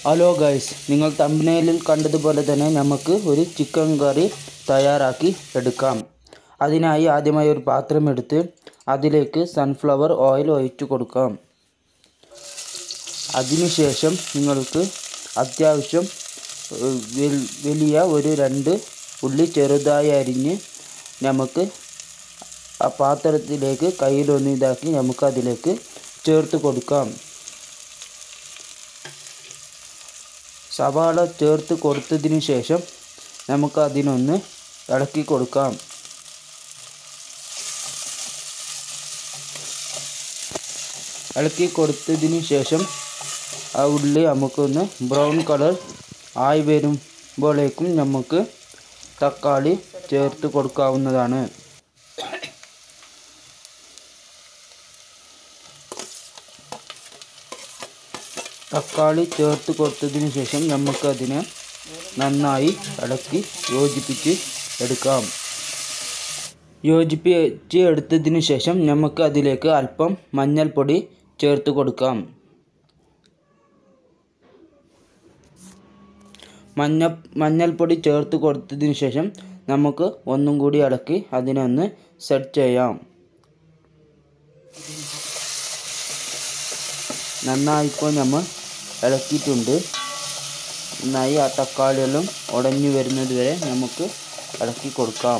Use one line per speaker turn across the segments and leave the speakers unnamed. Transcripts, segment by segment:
Hello guys നിങ്ങൾ തമ്പനയിലിൽ കണ്ടതുപോലെ തന്നെ നമുക്ക് ഒരു ചിക്കൻ കറി തയ്യാറാക്കി എടുക്കാം അതിനായി ആദ്യമായി ഒരു പാത്രം എടുത്ത് അതിലേക്ക് സൺഫ്ലവർ ഓയിൽ ഒഴിച്ചു കൊടുക്കാം അതിനുശേഷം നിങ്ങൾക്ക് അത്യാവശ്യം ഏഹ്, വെൽ- വലിയ ഒരു രണ്ട് ഉള്ളി ചെറുതായി അരിഞ്ഞ് നമുക്ക് ആ പാത്രത്തിലേക്ക് കയ്യിലൊന്ന് ഇതാക്കി നമുക്ക് അതിലേക്ക് ചേർത്ത് കൊടുക്കാം സവാള ചേർത്ത് കൊടുത്തതിന് ശേഷം നമുക്ക് അതിനൊന്ന് ഇളക്കി കൊടുക്കാം ഇളക്കി കൊടുത്തതിന് ശേഷം ആ ഉള്ളി നമുക്കൊന്ന് ബ്രൗൺ കളർ ആയി വരുമ്പോഴേക്കും നമുക്ക് തക്കാളി ചേർത്ത് കൊടുക്കാവുന്നതാണ് തക്കാളി ചേർത്ത് കൊടുത്തതിന് ശേഷം നമുക്കതിനെ നന്നായി ഇളക്കി യോജിപ്പിച്ച് എടുക്കാം യോജിപ്പിച്ച് എടുത്തതിന് ശേഷം നമുക്ക് അതിലേക്ക് അല്പം മഞ്ഞൾപ്പൊടി ചേർത്ത് കൊടുക്കാം മഞ്ഞ മഞ്ഞൾപ്പൊടി ചേർത്ത് കൊടുത്തതിന് ശേഷം നമുക്ക് ഒന്നും കൂടി ഇളക്കി അതിനെ ഒന്ന് സെറ്റ് ചെയ്യാം നന്നായി ഇപ്പോൾ നമ്മൾ ഇളക്കിയിട്ടുണ്ട് നന്നായി ആ തക്കാളിയെല്ലാം ഉടഞ്ഞു വരുന്നത് വരെ നമുക്ക് ഇളക്കി കൊടുക്കാം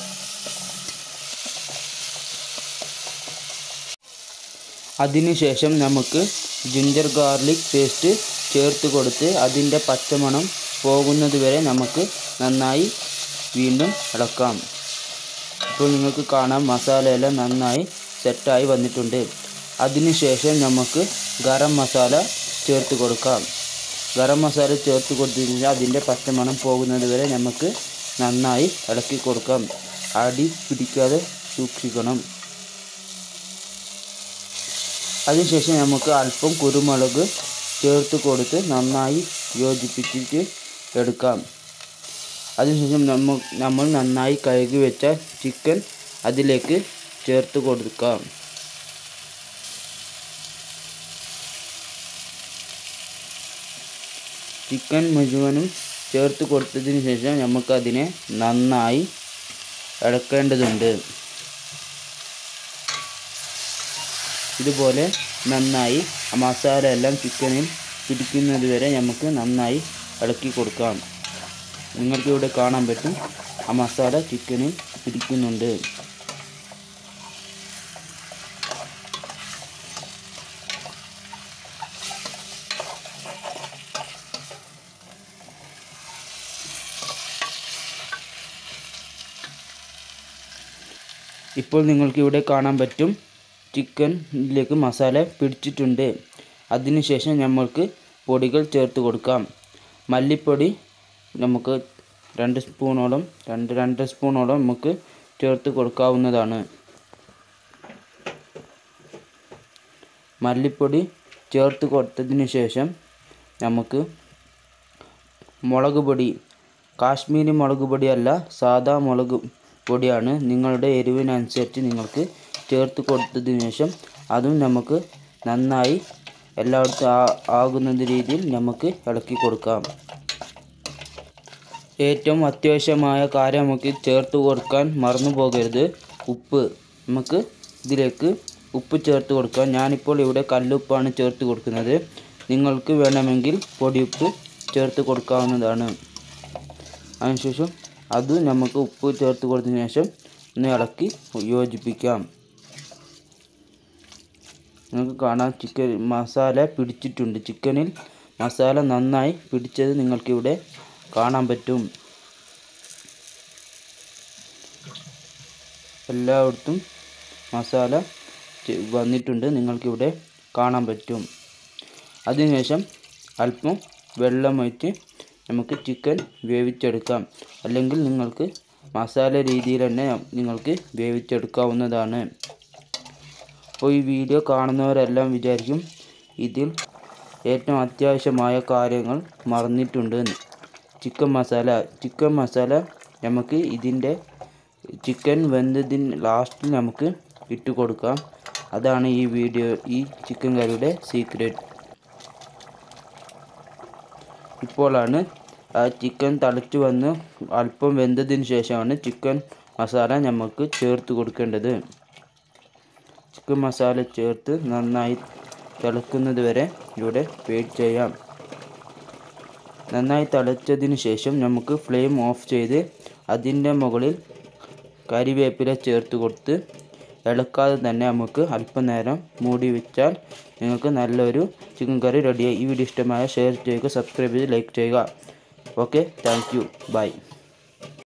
അതിനുശേഷം നമുക്ക് ജിഞ്ചർ ഗാർലിക് പേസ്റ്റ് ചേർത്ത് കൊടുത്ത് അതിൻ്റെ പച്ചമണം പോകുന്നത് വരെ നമുക്ക് നന്നായി വീണ്ടും ഇളക്കാം ഇപ്പോൾ നിങ്ങൾക്ക് കാണാം മസാലയെല്ലാം നന്നായി സെറ്റായി വന്നിട്ടുണ്ട് അതിനുശേഷം നമുക്ക് ഗരം മസാല ചേർത്ത് കൊടുക്കാം ഗരം മസാല ചേർത്ത് കൊടുത്തതിന് അതിൻ്റെ പച്ചമണം പോകുന്നത് വരെ നമുക്ക് നന്നായി ഇളക്കി കൊടുക്കാം അടി പിടിക്കാതെ സൂക്ഷിക്കണം അതിനുശേഷം നമുക്ക് അല്പം കുരുമുളക് ചേർത്ത് കൊടുത്ത് നന്നായി യോജിപ്പിച്ചിട്ട് എടുക്കാം അതിനുശേഷം നമ്മ നമ്മൾ നന്നായി കഴുകി വെച്ച ചിക്കൻ അതിലേക്ക് ചേർത്ത് കൊടുക്കാം ചിക്കൻ മുഴുവനും ചേർത്ത് കൊടുത്തതിന് ശേഷം നമുക്കതിനെ നന്നായി ഇളക്കേണ്ടതുണ്ട് ഇതുപോലെ നന്നായി ആ മസാല എല്ലാം ചിക്കനിൽ പിടിക്കുന്നത് വരെ നമുക്ക് നന്നായി ഇളക്കി കൊടുക്കാം നിങ്ങൾക്ക് ഇവിടെ കാണാൻ പറ്റും ആ മസാല ചിക്കനിൽ പിടിക്കുന്നുണ്ട് ഇപ്പോൾ നിങ്ങൾക്ക് ഇവിടെ കാണാൻ പറ്റും ചിക്കനിലേക്ക് മസാല പിടിച്ചിട്ടുണ്ട് അതിനുശേഷം നമ്മൾക്ക് പൊടികൾ ചേർത്ത് കൊടുക്കാം മല്ലിപ്പൊടി നമുക്ക് രണ്ട് സ്പൂണോളം രണ്ട് രണ്ടര സ്പൂണോളം നമുക്ക് ചേർത്ത് കൊടുക്കാവുന്നതാണ് മല്ലിപ്പൊടി ചേർത്ത് കൊടുത്തതിന് ശേഷം നമുക്ക് മുളക് പൊടി കാശ്മീരി മുളക് പൊടിയല്ല സാദാ മുളക് പൊടിയാണ് നിങ്ങളുടെ എരിവിനനുസരിച്ച് നിങ്ങൾക്ക് ചേർത്ത് കൊടുത്തതിന് ശേഷം അതും നമുക്ക് നന്നായി എല്ലായിടത്തും ആ ആകുന്നത് രീതിയിൽ നമുക്ക് ഇളക്കി കൊടുക്കാം ഏറ്റവും അത്യാവശ്യമായ കാര്യം നമുക്ക് ചേർത്ത് കൊടുക്കാൻ മറന്നു പോകരുത് ഉപ്പ് നമുക്ക് ഇതിലേക്ക് ഉപ്പ് ചേർത്ത് കൊടുക്കാം ഞാനിപ്പോൾ ഇവിടെ കല്ലുപ്പാണ് ചേർത്ത് കൊടുക്കുന്നത് നിങ്ങൾക്ക് വേണമെങ്കിൽ പൊടിയുപ്പ് ചേർത്ത് കൊടുക്കാവുന്നതാണ് അതിനുശേഷം അത് നമുക്ക് ഉപ്പ് ചേർത്ത് കൊടുത്തതിന് ശേഷം ഒന്ന് ഇളക്കി യോജിപ്പിക്കാം നിങ്ങൾക്ക് കാണാം ചിക്കൻ മസാല പിടിച്ചിട്ടുണ്ട് ചിക്കനിൽ മസാല നന്നായി പിടിച്ചത് നിങ്ങൾക്കിവിടെ കാണാൻ പറ്റും എല്ലായിടത്തും മസാല ചെ- വന്നിട്ടുണ്ട് നിങ്ങൾക്കിവിടെ കാണാൻ പറ്റും അതിനുശേഷം അല്പം വെള്ളമൊഴിച്ച് നമുക്ക് ചിക്കൻ വേവിച്ചെടുക്കാം അല്ലെങ്കിൽ നിങ്ങൾക്ക് മസാല രീതിയിൽ തന്നെ നിങ്ങൾക്ക് വേവിച്ചെടുക്കാവുന്നതാണ് അപ്പോൾ ഈ വീഡിയോ കാണുന്നവരെല്ലാം വിചാരിക്കും ഇതിൽ ഏറ്റവും അത്യാവശ്യമായ കാര്യങ്ങൾ മറന്നിട്ടുണ്ട് എന്ന്. ചിക്കൻ മസാല ചിക്കൻ മസാല നമുക്ക് ഇതിൻ്റെ ചിക്കൻ വെന്തതിന് ലാസ്റ്റിൽ നമുക്ക് ഇട്ട് കൊടുക്കാം അതാണ് ഈ വീഡിയോ ഈ ചിക്കൻ കറിയുടെ സീക്രട്ട് ഇപ്പോഴാണ് ആ ചിക്കൻ തിളച്ച് വന്ന് അല്പം വെന്തതിന് ശേഷമാണ് ചിക്കൻ മസാല നമുക്ക് ചേർത്ത് കൊടുക്കേണ്ടത് ചിക്കൻ മസാല ചേർത്ത് നന്നായി തിളക്കുന്നത് വരെ ഇവിടെ വെയിറ്റ് ചെയ്യാം നന്നായി തിളച്ചതിന് ശേഷം നമുക്ക് ഫ്ലെയിം ഓഫ് ചെയ്ത് അതിൻ്റെ മുകളിൽ കരിവേപ്പില ചേർത്ത് കൊടുത്ത് ഇളക്കാതെ തന്നെ നമുക്ക് അല്പനേരം മൂടി വെച്ചാൽ നിങ്ങൾക്ക് നല്ലൊരു ചിക്കൻ കറി റെഡിയായി ഈ വീഡിയോ ഇഷ്ടമായ ഷെയർ ചെയ്യുക സബ്സ്ക്രൈബ് ചെയ്ത് ലൈക്ക് ചെയ്യുക ഓക്കെ താങ്ക് യു ബൈ